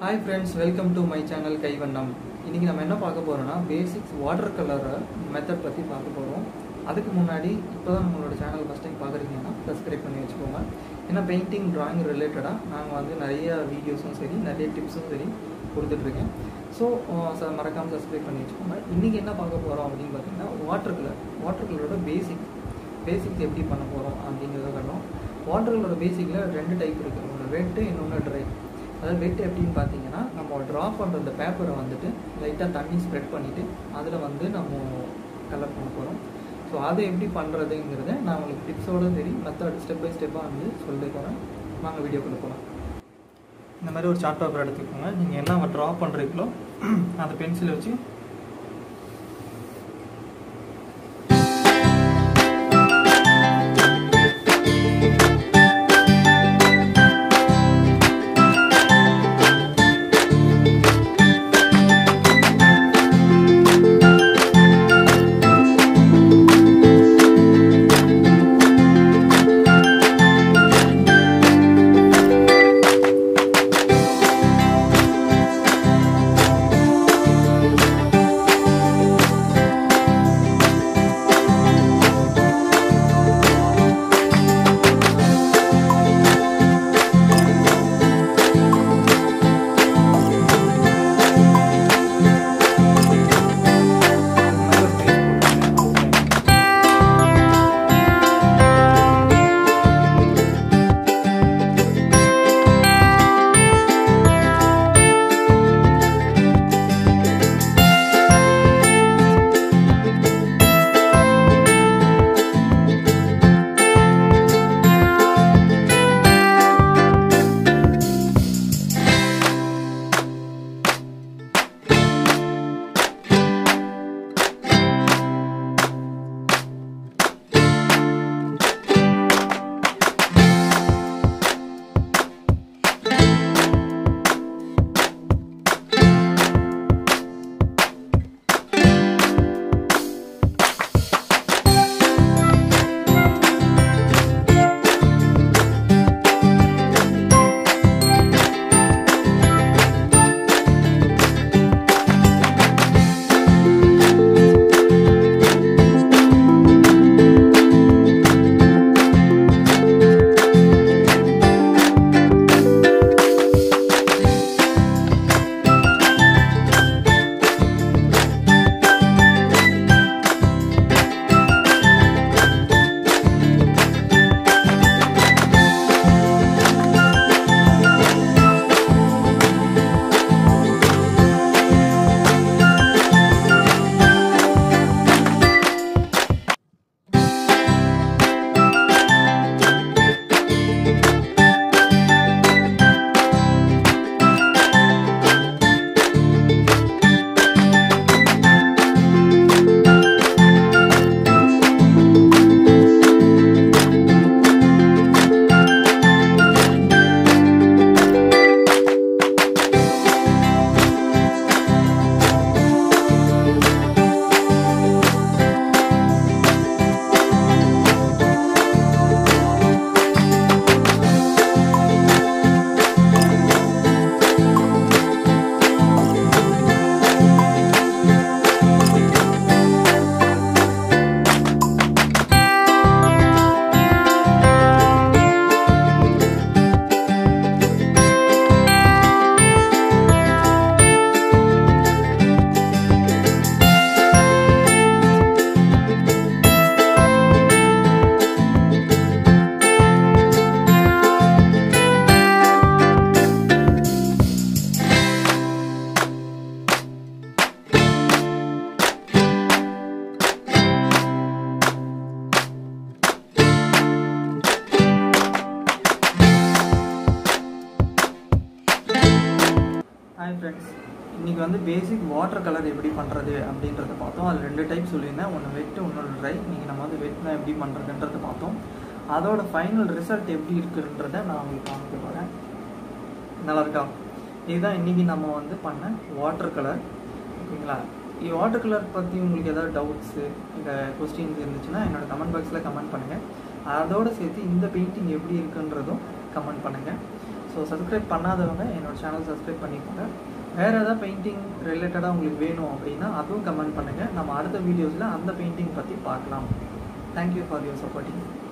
Hi friends welcome to my channel Kaivannam இன்றைக்கி நம்ம என்ன பார்க்க போகிறோம்னா பேசிக்ஸ் வாட்டர் கலர் மெத்தட் பற்றி பார்க்க போகிறோம் அதுக்கு முன்னாடி இப்போ தான் நம்மளோட சேனல் ஃபஸ்ட் டைம் பார்க்குறீங்கன்னா சப்ஸ்கிரைப் பண்ணி வச்சுக்கோங்க ஏன்னா பெயிண்டிங் drawing ரிலேட்டடாக நாங்கள் வந்து நிறைய வீடியோஸும் சரி நிறைய டிப்ஸும் சரி கொடுத்துட்ருக்கேன் ஸோ மறக்காமல் சப்ஸ்கிரைப் பண்ணி வச்சுக்கோங்க இன்றைக்கி என்ன பார்க்க போகிறோம் அப்படின்னு பார்த்தீங்கன்னா வாட்டர் கலர் வாட்டர் கலரோட பேசிக் பேசிக்ஸ் எப்படி பண்ண போகிறோம் அப்படிங்கிறத காரணம் வாட்டர் கலரோட பேசிக்கில் ரெண்டு டைப் இருக்குது ஒன்று வெட்டு இன்னொன்று ட்ரை அதாவது வெட் எப்படின்னு பார்த்தீங்கன்னா நம்ம ட்ரா பண்ணுற அந்த பேப்பரை வந்துட்டு லைட்டாக தண்ணி ஸ்ப்ரெட் பண்ணிவிட்டு அதில் வந்து நம்ம கலர் பண்ண போகிறோம் ஸோ அதை எப்படி பண்ணுறதுங்கிறத நான் உங்களுக்கு டிப்ஸோடு சரி மெத்தட் ஸ்டெப் பை ஸ்டெப்பாக வந்து சொல்லி போகிறேன் வாங்க வீடியோக்குள்ளே போகலாம் இந்த மாதிரி ஒரு சார்ட் பேப்பர் எடுத்துக்கோங்க நீங்கள் என்ன ட்ரா பண்ணுறீங்களோ அந்த பென்சிலை வச்சு இந்த மாதிரி ஒரு base போட்டுருங்க. ஹாய் ஃப்ரெண்ட்ஸ் இன்றைக்கி வந்து பேசிக் வாட்டர் கலர் எப்படி பண்ணுறது அப்படின்றத பார்த்தோம் அது ரெண்டு டைப் சொல்லியிருந்தேன் ஒன்று வெட்டு இன்னொன்று ட்ரை நீங்கள் நம்ம வந்து வெட்னா எப்படி பண்ணுறதுன்றத பார்த்தோம் அதோட ஃபைனல் ரிசல்ட் எப்படி இருக்குன்றத நான் உங்களுக்கு காமிக்க போகிறேன் நல்லா இருக்கா இதுதான் இன்றைக்கி நம்ம வந்து பண்ண வாட்டர் கலர் ஓகேங்களா வாட்டர் கலர் பற்றி உங்களுக்கு ஏதாவது டவுட்ஸு இல்லை கொஸ்டின்ஸ் இருந்துச்சுன்னா என்னோட கமெண்ட் பாக்ஸில் கமெண்ட் பண்ணுங்கள் அதோடு சேர்த்து இந்த பெயிண்டிங் எப்படி இருக்குன்றதும் கமெண்ட் பண்ணுங்கள் ஸோ ஸோ சப்ஸ்கிரைப் பண்ணாதவங்க என்னோட சேனல் சப்ஸ்கிரைப் பண்ணிக்கோங்க வேறு ஏதாவது பெயிண்டிங் ரிலேட்டடாக உங்களுக்கு வேணும் அப்படின்னா அதுவும் கமெண்ட் பண்ணுங்கள் நம்ம அடுத்த வீடியோஸில் அந்த பெயிண்டிங் பற்றி பார்க்கலாம் தேங்க்யூ ஃபார் யுவர் சப்போர்ட்டிங்